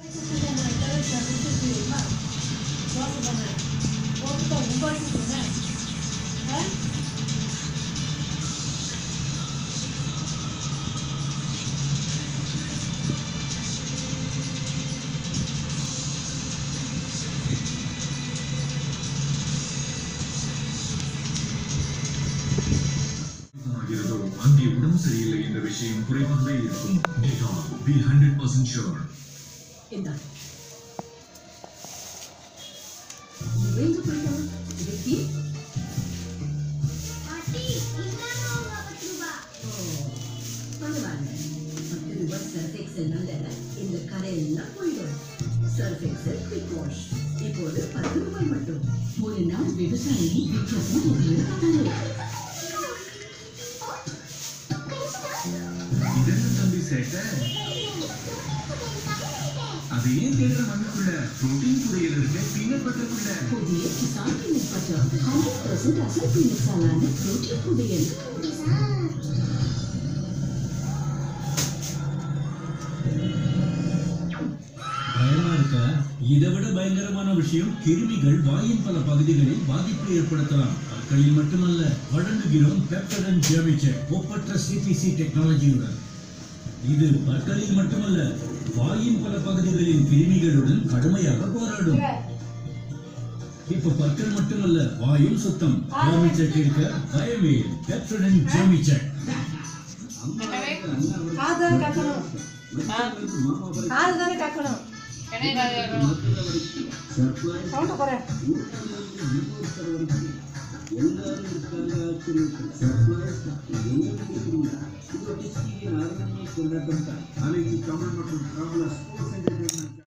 ஆகிறதோ அங்கே உடம்பு சரியில்லை என்ற விஷயம் குறைவாகவே இருக்கும் டேட்டால் பி ஹண்ட்ரட் பர்சன்ட் ஷோர் இந்தா எங்க போயிட்டான் விக்கி பரவாயில்ல பத்து ரூபாய் சர்ஃப் எக்ஸல்னால இந்த கரையெல்லாம் போயிடும் சர்ஃப் எக்ஸல் குவிக் வாஷ் இப்போது பத்து ரூபாய் மட்டும் ஒரு நாள் விவசாயி வித்தியாசம் உபயோகப்பட்டாரு இதெல்லாம் தம்பி சேட்டை அது ஏன் தேடுற மண்ணுக்குள்ள புரோட்டீன் புதையல் இருக்க பீனட் பட்டருக்குள்ள புதிய Kissan peanut butter hundred percent அசல் பீனட்ஸாலான புரோட்டீன் புதையல் பயமா இருக்கா இதை விட பயங்கரமான விஷயம் கிருமிகள் வாயின் பல பகுதிகளில் பாதிப்பை ஏற்படுத்தலாம் பற்களில் மட்டுமல்ல வழங்குகிறோம் பெப்டடன் ஜெர்மிச்சர் ஒப்பற்ற சிபிசி டெக்னாலஜியுடன் இது பற்களில் மட்டுமல்ல வாயின் பல பகுதிகளின் கிருமிகளுடன் கடுமையாக போராடும் இப்ப பற்கள் மட்டுமல்ல வாயும் சுத்தம் ஜெர்மிச்சர் இருக்க பயமே பெப்டடன் ஜெர்மிச்சர் காதுதான் கேட்கணும் காதுதானே கேட்கணும் சவுண்ட் குறை அனைத்து தமிழ் மற்றும் பிரபல ஸ்போர்ட்ஸ் என்டர்டைன்மெண்ட்